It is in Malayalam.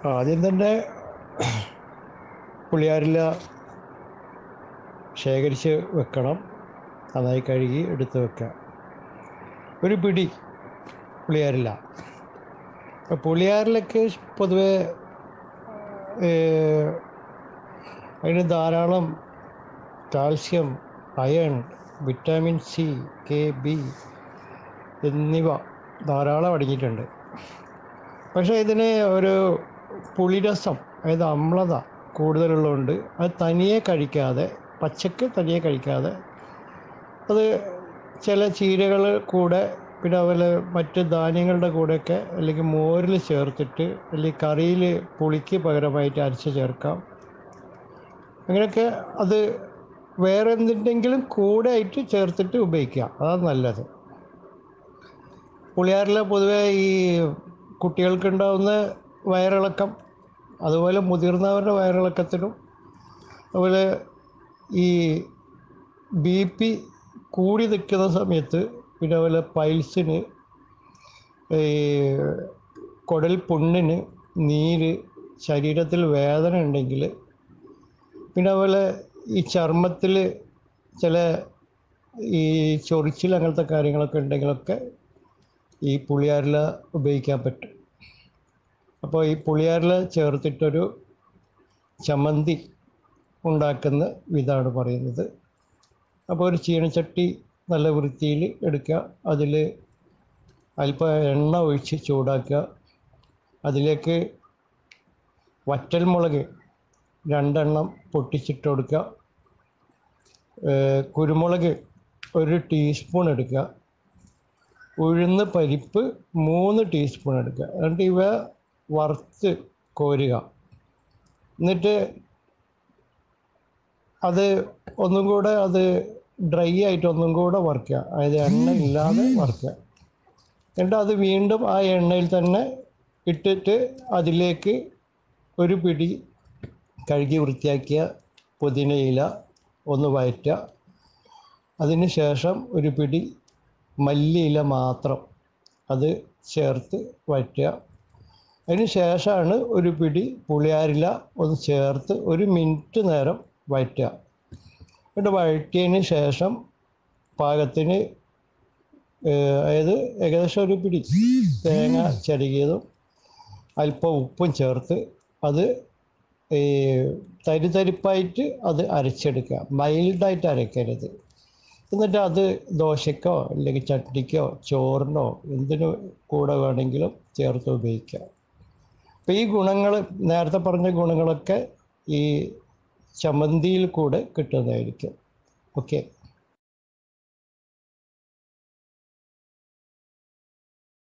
ആദ്യം തന്നെ പുളിയാരില ശേഖരിച്ച് വെക്കണം നന്നായി കഴുകി എടുത്ത് വെക്കുക ഒരു പിടി പുളിയാരില അപ്പോൾ പുളിയാറിലൊക്കെ പൊതുവെ ഏഹ്, അതിന് ധാരാളം calcium iron vitamin C K B എന്നിവ ധാരാളം അടങ്ങിയിട്ടുണ്ട് പക്ഷേ ഇതിന് ഒരു പുളിരസം അതായത് അമ്ലത കൂടുതലുള്ളതുകൊണ്ട് അത് തനിയെ കഴിക്കാതെ പച്ചക്ക് തനിയെ കഴിക്കാതെ അത് ചില ചീരകൾ കൂടെ പിന്നെ അതുപോലെ മറ്റ് ധാന്യങ്ങളുടെ കൂടെയൊക്കെ അല്ലെങ്കിൽ മോരിൽ ചേർത്തിട്ട് അല്ലെങ്കിൽ കറിയിൽ പുളിക്ക് പകരമായിട്ട് അരച്ച് ചേർക്കാം അങ്ങനെയൊക്കെ അത് വേറെ എന്തിൻ്റെങ്കിലും കൂടെ ആയിട്ട് ചേർത്തിട്ട് ഉപയോഗിക്കാം അതാണ് നല്ലത് പുളിയാറിൽ പൊതുവേ ഈ കുട്ടികൾക്കുണ്ടാവുന്ന വയറിളക്കം അതുപോലെ മുതിർന്നവരുടെ വയറിളക്കത്തിനും അതുപോലെ ഈ ബി പി കൂടി നിൽക്കുന്ന സമയത്ത് പിന്നെ അതുപോലെ പൈൽസിന് ഈ കുടൽ പുണ്ണിന് നീര് ശരീരത്തിൽ വേദന ഉണ്ടെങ്കിൽ പിന്നെ അതുപോലെ ഈ ചർമ്മത്തിൽ ചില ഈ ചൊറിച്ചിൽ അങ്ങനത്തെ കാര്യങ്ങളൊക്കെ ഉണ്ടെങ്കിലൊക്കെ ഈ പുളിയാരില ഉപയോഗിക്കാൻ പറ്റും അപ്പോൾ ഈ പുളിയാരില ചേർത്തിട്ടൊരു ചമ്മന്തി ഉണ്ടാക്കുന്ന വിധമാണ് പറയുന്നത് അപ്പോൾ ഒരു ചീനച്ചട്ടി നല്ല വൃത്തിയിൽ എടുക്കുക അതിൽ അല്പം എണ്ണ ഒഴിച്ച് ചൂടാക്കുക അതിലേക്ക് വറ്റൽമുളക് രണ്ടെണ്ണം പൊട്ടിച്ചിട്ട് കൊടുക്കുക ഏഹ് കുരുമുളക് ഒരു ടീസ്പൂൺ എടുക്കുക ഉഴുന്ന് പരിപ്പ് മൂന്ന് ടീസ്പൂൺ എടുക്കുക എന്നിട്ട് ഇവ വറുത്ത് കോരുക എന്നിട്ട് അത് ഒന്നും കൂടെ അത് ഡ്രൈ ആയിട്ട് ഒന്നും കൂടെ വറുക്കുക അതായത് എണ്ണ ഇല്ലാതെ വറുക്കുക എന്നിട്ട് അത് വീണ്ടും ആ എണ്ണയിൽ തന്നെ ഇട്ടിട്ട് അതിലേക്ക് ഒരു പിടി കഴുകി വൃത്തിയാക്കിയ പുതിനയില ഒന്ന് വയറ്റുക അതിന് ശേഷം ഒരു പിടി മല്ലിയില മാത്രം അത് ചേർത്ത് വഴറ്റുക അതിന് ശേഷമാണ് ഒരു പിടി പുളിയാരില ഒന്ന് ചേർത്ത് ഒരു മിനിറ്റ് നേരം വഴറ്റുക എന്നിട്ട് വഴറ്റിയതിന് ശേഷം പാകത്തിന് ഏഹ്, അതായത് ഏകദേശം ഒരു പിടി തേങ്ങ ചിരകിയതും അല്പം ഉപ്പും ചേർത്ത് അത് ഈ തരി തരിപ്പായിട്ട് അത് അരച്ചെടുക്കുക മൈൽഡായിട്ട് അരക്കരുത് എന്നിട്ട് അത് ദോശക്കോ അല്ലെങ്കിൽ ചട്നിക്കോ ചോറിനോ എന്തിനു കൂടെ വേണമെങ്കിലും ചേർത്ത് ഉപയോഗിക്കാം അപ്പം ഈ ഗുണങ്ങൾ നേരത്തെ പറഞ്ഞ ഗുണങ്ങളൊക്കെ ഈ ചമ്മന്തിയിൽ കൂടെ കിട്ടുന്നതായിരിക്കും ഓക്കെ